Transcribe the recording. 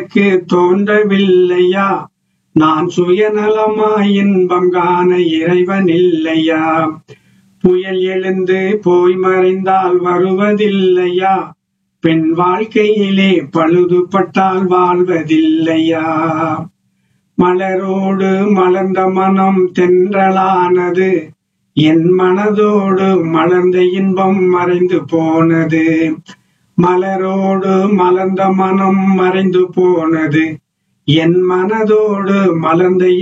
எனக்கு தோன்றவில்லையா நான் சுயநலமாய் இன்பம் காண இறைவன் இல்லையா புயல் எழுந்து போய் மறைந்தால் வருவதில்லையா பெண் வாழ்க்கையிலே பழுதுபட்டால் வாழ்வதில்லையா மலரோடு மலர்ந்த மனம் தென்றலானது என் மனதோடு மலர்ந்த இன்பம் மறைந்து போனது மலரோடு மலர்ந்த மனம் மறைந்து போனது என் மனதோடு மலர்ந்த